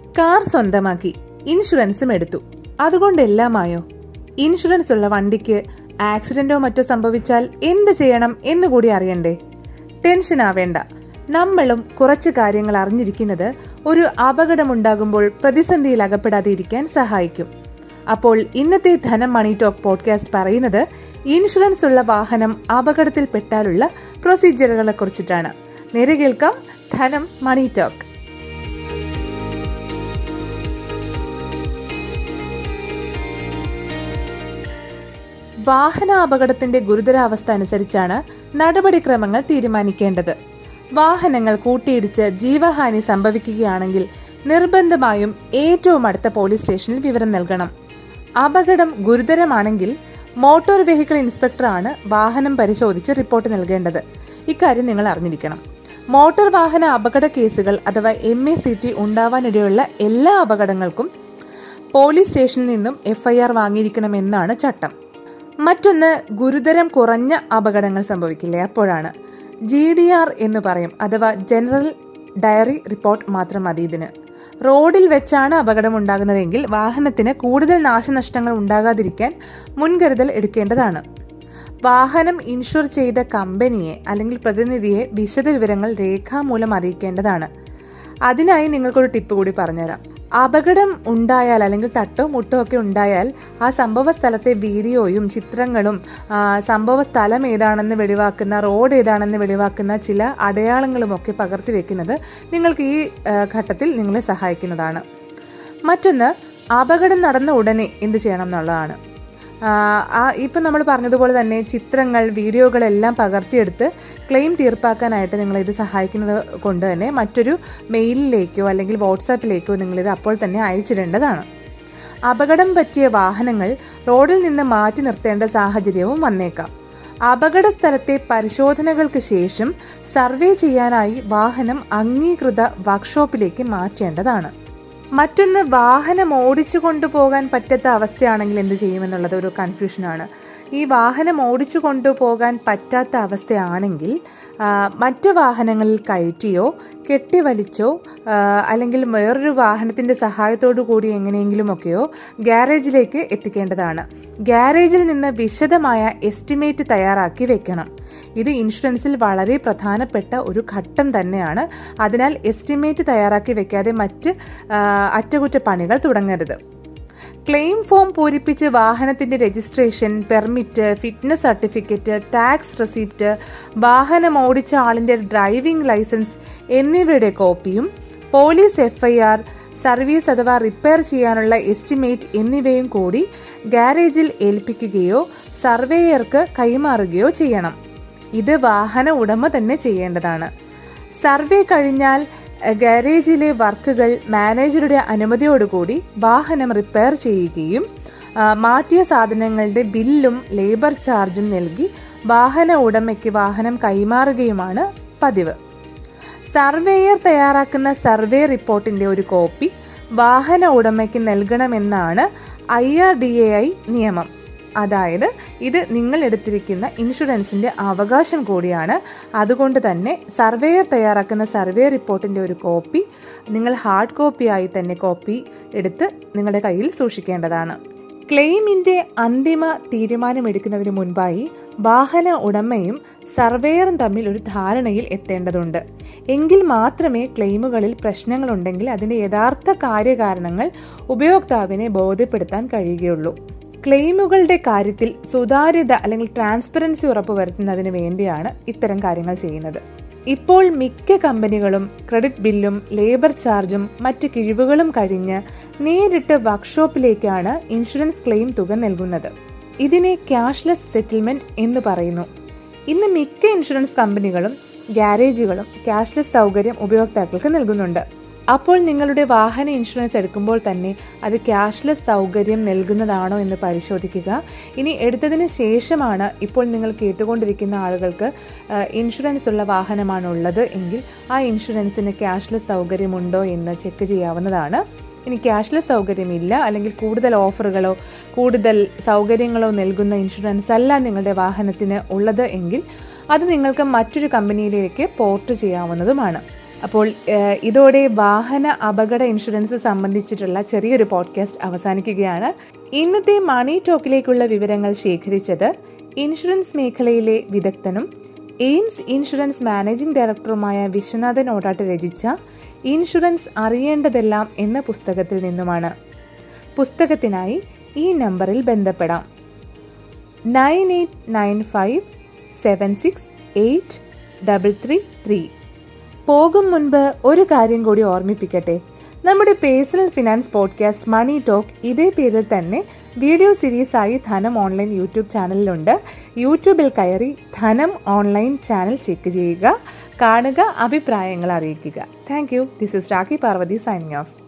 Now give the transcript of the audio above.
car സ്വന്തമാക്കി ഇൻഷുറൻസും എടുത്തു അതുകൊണ്ടെല്ലാമായോ ഇൻഷുറൻസ് ഉള്ള വണ്ടിക്ക് ആക്സിഡന്റോ മറ്റോ സംഭവിച്ചാൽ എന്ത് ചെയ്യണം എന്നുകൂടി അറിയണ്ടേ ടെൻഷൻ ആവേണ്ട നമ്മളും കുറച്ച് കാര്യങ്ങൾ അറിഞ്ഞിരിക്കുന്നത് ഒരു അപകടമുണ്ടാകുമ്പോൾ പ്രതിസന്ധിയിൽ അകപ്പെടാതെ ഇരിക്കാൻ സഹായിക്കും അപ്പോൾ ഇന്നത്തെ ധനം മണി ടോക്ക് പോഡ്കാസ്റ്റ് പറയുന്നത് ഇൻഷുറൻസ് ഉള്ള വാഹനം അപകടത്തിൽപ്പെട്ടാലുള്ള പ്രൊസീജിയറുകളെ കുറിച്ചിട്ടാണ് നേരെ കേൾക്കാം ധനം മണി ടോക്ക് വാഹന അപകടത്തിന്റെ ഗുരുതരാവസ്ഥ അനുസരിച്ചാണ് നടപടിക്രമങ്ങൾ തീരുമാനിക്കേണ്ടത് വാഹനങ്ങൾ കൂട്ടിയിടിച്ച് ജീവഹാനി സംഭവിക്കുകയാണെങ്കിൽ നിർബന്ധമായും ഏറ്റവും അടുത്ത പോലീസ് സ്റ്റേഷനിൽ വിവരം നൽകണം അപകടം ഗുരുതരമാണെങ്കിൽ മോട്ടോർ വെഹിക്കിൾ ഇൻസ്പെക്ടറാണ് വാഹനം പരിശോധിച്ച് റിപ്പോർട്ട് നൽകേണ്ടത് ഇക്കാര്യം നിങ്ങൾ അറിഞ്ഞിരിക്കണം മോട്ടോർ വാഹന അപകട കേസുകൾ അഥവാ എം എ സി ടി ഉണ്ടാവാനിടയുള്ള എല്ലാ അപകടങ്ങൾക്കും പോലീസ് സ്റ്റേഷനിൽ നിന്നും എഫ്ഐആർ വാങ്ങിയിരിക്കണമെന്നാണ് ചട്ടം മറ്റൊന്ന് ഗുരുതരം കുറഞ്ഞ അപകടങ്ങൾ സംഭവിക്കില്ലേ അപ്പോഴാണ് ജി ഡി ആർ എന്ന് പറയും അഥവാ ജനറൽ ഡയറി റിപ്പോർട്ട് മാത്രം മതി ഇതിന് റോഡിൽ വെച്ചാണ് അപകടം ഉണ്ടാകുന്നതെങ്കിൽ വാഹനത്തിന് കൂടുതൽ നാശനഷ്ടങ്ങൾ ഉണ്ടാകാതിരിക്കാൻ മുൻകരുതൽ എടുക്കേണ്ടതാണ് വാഹനം ഇൻഷുർ ചെയ്ത കമ്പനിയെ അല്ലെങ്കിൽ പ്രതിനിധിയെ വിശദ വിവരങ്ങൾ രേഖാമൂലം അറിയിക്കേണ്ടതാണ് അതിനായി നിങ്ങൾക്കൊരു ടിപ്പ് കൂടി പറഞ്ഞുതരാം അപകടം ഉണ്ടായാൽ അല്ലെങ്കിൽ തട്ടോ മുട്ടോ ഒക്കെ ഉണ്ടായാൽ ആ സംഭവ സ്ഥലത്തെ വീഡിയോയും ചിത്രങ്ങളും സംഭവ സ്ഥലം ഏതാണെന്ന് വെളിവാക്കുന്ന റോഡ് ഏതാണെന്ന് വെളിവാക്കുന്ന ചില അടയാളങ്ങളും ഒക്കെ പകർത്തി വെക്കുന്നത് നിങ്ങൾക്ക് ഈ ഘട്ടത്തിൽ നിങ്ങളെ സഹായിക്കുന്നതാണ് മറ്റൊന്ന് അപകടം നടന്ന ഉടനെ എന്ത് ചെയ്യണം എന്നുള്ളതാണ് ഇപ്പം നമ്മൾ പറഞ്ഞതുപോലെ തന്നെ ചിത്രങ്ങൾ വീഡിയോകളെല്ലാം പകർത്തിയെടുത്ത് ക്ലെയിം തീർപ്പാക്കാനായിട്ട് നിങ്ങളിത് സഹായിക്കുന്നത് കൊണ്ട് തന്നെ മറ്റൊരു മെയിലിലേക്കോ അല്ലെങ്കിൽ വാട്സാപ്പിലേക്കോ നിങ്ങളിത് അപ്പോൾ തന്നെ അയച്ചിടേണ്ടതാണ് അപകടം പറ്റിയ വാഹനങ്ങൾ റോഡിൽ നിന്ന് മാറ്റി നിർത്തേണ്ട സാഹചര്യവും വന്നേക്കാം അപകട സ്ഥലത്തെ പരിശോധനകൾക്ക് ശേഷം സർവേ ചെയ്യാനായി വാഹനം അംഗീകൃത വർക്ക്ഷോപ്പിലേക്ക് മാറ്റേണ്ടതാണ് മറ്റൊന്ന് വാഹനം ഓടിച്ചു കൊണ്ടുപോകാൻ പറ്റാത്ത അവസ്ഥയാണെങ്കിൽ എന്ത് ചെയ്യുമെന്നുള്ളത് ഒരു കൺഫ്യൂഷനാണ് ഈ വാഹനം ഓടിച്ചു കൊണ്ടുപോകാൻ പറ്റാത്ത അവസ്ഥയാണെങ്കിൽ മറ്റു വാഹനങ്ങളിൽ കയറ്റിയോ കെട്ടിവലിച്ചോ അല്ലെങ്കിൽ വേറൊരു വാഹനത്തിന്റെ സഹായത്തോടു കൂടി എങ്ങനെയെങ്കിലുമൊക്കെയോ ഗ്യാരേജിലേക്ക് എത്തിക്കേണ്ടതാണ് ഗ്യാരേജിൽ നിന്ന് വിശദമായ എസ്റ്റിമേറ്റ് തയ്യാറാക്കി വെക്കണം ഇത് ഇൻഷുറൻസിൽ വളരെ പ്രധാനപ്പെട്ട ഒരു ഘട്ടം തന്നെയാണ് അതിനാൽ എസ്റ്റിമേറ്റ് തയ്യാറാക്കി വെക്കാതെ മറ്റ് അറ്റകുറ്റപ്പണികൾ തുടങ്ങരുത് ക്ലെയിം ഫോം പൂരിപ്പിച്ച് വാഹനത്തിന്റെ registration permit fitness certificate tax receipt വാഹനം ഓടിച്ച ആളിന്റെ ഡ്രൈവിംഗ് ലൈസൻസ് എന്നിവയുടെ കോപ്പിയും പോലീസ് എഫ്ഐആർ സർവീസ് അഥവാ റിപ്പയർ ചെയ്യാനുള്ള എസ്റ്റിമേറ്റ് എന്നിവയും കൂടി ഗാരേജിൽ ഏൽപ്പിക്കുകയോ സർവേയർക്ക് കൈമാറുകയോ ചെയ്യണം ഇത് വാഹന ഉടമ തന്നെ ചെയ്യേണ്ടതാണ് സർവേ കഴിഞ്ഞാൽ ഗാരേജിലെ വർക്കുകൾ മാനേജറുടെ അനുമതിയോടുകൂടി വാഹനം റിപ്പയർ ചെയ്യുകയും മാറ്റിയ സാധനങ്ങളുടെ ബില്ലും ലേബർ ചാർജും നൽകി വാഹന ഉടമയ്ക്ക് വാഹനം കൈമാറുകയുമാണ് പതിവ് സർവേയർ തയ്യാറാക്കുന്ന സർവേ റിപ്പോർട്ടിന്റെ ഒരു കോപ്പി വാഹന ഉടമയ്ക്ക് നൽകണമെന്നാണ് I R D A I നിയമം അതായത് ഇത് നിങ്ങൾ എടുത്തിരിക്കുന്ന ഇൻഷുറൻസിന്റെ അവകാശം കൂടിയാണ് അതുകൊണ്ട് തന്നെ സർവേയർ തയ്യാറാക്കുന്ന സർവേ റിപ്പോർട്ടിന്റെ ഒരു കോപ്പി നിങ്ങൾ ഹാർഡ് കോപ്പിയായി തന്നെ കോപ്പി എടുത്ത് നിങ്ങളുടെ കയ്യിൽ സൂക്ഷിക്കേണ്ടതാണ് ക്ലെയിമിന്റെ അന്തിമ തീരുമാനമെടുക്കുന്നതിന് മുൻപായി വാഹന ഉടമയും സർവേയറും തമ്മിൽ ഒരു ധാരണയിൽ എത്തേണ്ടതുണ്ട് എങ്കിൽ മാത്രമേ ക്ലെയിമുകളിൽ പ്രശ്നങ്ങളുണ്ടെങ്കിൽ അതിന്റെ യഥാർത്ഥ കാര്യകാരണങ്ങൾ ഉപയോക്താവിനെ ബോധ്യപ്പെടുത്താൻ കഴിയുകയുള്ളൂ ക്ലെയിമുകളുടെ കാര്യത്തിൽ സുതാര്യത അല്ലെങ്കിൽ ട്രാൻസ്പെറൻസി ഉറപ്പുവരുത്തുന്നതിന് വേണ്ടിയാണ് ഇത്തരം കാര്യങ്ങൾ ചെയ്യുന്നത് ഇപ്പോൾ മിക്ക കമ്പനികളും ക്രെഡിറ്റ് ബില്ലും ലേബർ ചാർജും മറ്റ് കിഴിവുകളും കഴിഞ്ഞ് നേരിട്ട് വർക്ക്ഷോപ്പിലേക്കാണ് ഇൻഷുറൻസ് ക്ലെയിം തുക നൽകുന്നത് ഇതിനെ ക്യാഷ്ലെസ് സെറ്റിൽമെന്റ് എന്ന് പറയുന്നു ഇന്ന് മിക്ക ഇൻഷുറൻസ് കമ്പനികളും ഗ്യാരേജുകളും ക്യാഷ്ലെസ് സൗകര്യം ഉപയോക്താക്കൾക്ക് നൽകുന്നുണ്ട് അപ്പോൾ നിങ്ങളുടെ വാഹന ഇൻഷുറൻസ് എടുക്കുമ്പോൾ തന്നെ അത് ക്യാഷ്ലെസ് സൗകര്യം നൽകുന്നതാണോ എന്ന് പരിശോധിക്കുക ഇനി എടുത്തതിന് ശേഷമാണ് ഇപ്പോൾ നിങ്ങൾ കേട്ടുകൊണ്ടിരിക്കുന്ന ആളുകൾക്ക് ഇൻഷുറൻസ് ഉള്ള വാഹനമാണ് ഉള്ളത് എങ്കിൽ ആ ഇൻഷുറൻസിന് ക്യാഷ്ലെസ് സൗകര്യമുണ്ടോ എന്ന് ചെക്ക് ചെയ്യാവുന്നതാണ് ഇനി ക്യാഷ്ലെസ് സൗകര്യമില്ല അല്ലെങ്കിൽ കൂടുതൽ ഓഫറുകളോ കൂടുതൽ സൗകര്യങ്ങളോ നൽകുന്ന ഇൻഷുറൻസ് അല്ല നിങ്ങളുടെ വാഹനത്തിന് ഉള്ളത് എങ്കിൽ അത് നിങ്ങൾക്ക് മറ്റൊരു കമ്പനിയിലേക്ക് പോർട്ട് ചെയ്യാവുന്നതുമാണ് അപ്പോൾ ഏഹ്, ഇതോടെ വാഹന അപകട ഇൻഷുറൻസ് സംബന്ധിച്ചിട്ടുള്ള ചെറിയൊരു പോഡ്കാസ്റ്റ് അവസാനിക്കുകയാണ് ഇന്നത്തെ മണി ടോക്കിലേക്കുള്ള വിവരങ്ങൾ ശേഖരിച്ചത് ഇൻഷുറൻസ് മേഖലയിലെ വിദഗ്ധനും എയിംസ് ഇൻഷുറൻസ് മാനേജിംഗ് ഡയറക്ടറുമായ വിശ്വനാഥൻ ഓടാട്ട് രചിച്ച ഇൻഷുറൻസ് അറിയേണ്ടതെല്ലാം എന്ന പുസ്തകത്തിൽ നിന്നുമാണ് പുസ്തകത്തിനായി ഈ നമ്പറിൽ ബന്ധപ്പെടാം nine eight nine five seven six eight double three three പോകും മുൻപ് ഒരു കാര്യം കൂടി ഓർമ്മിപ്പിക്കട്ടെ നമ്മുടെ personal finance podcast money talk ഇതേ പേരിൽ തന്നെ വീഡിയോ സീരീസായി ധനം ഓൺലൈൻ യൂട്യൂബ് ചാനലിലുണ്ട് യൂട്യൂബിൽ കയറി ധനം ഓൺലൈൻ ചാനൽ ചെക്ക് ചെയ്യുക കാണുക അഭിപ്രായങ്ങൾ അറിയിക്കുക thank you this is Rakhi Parvathy signing of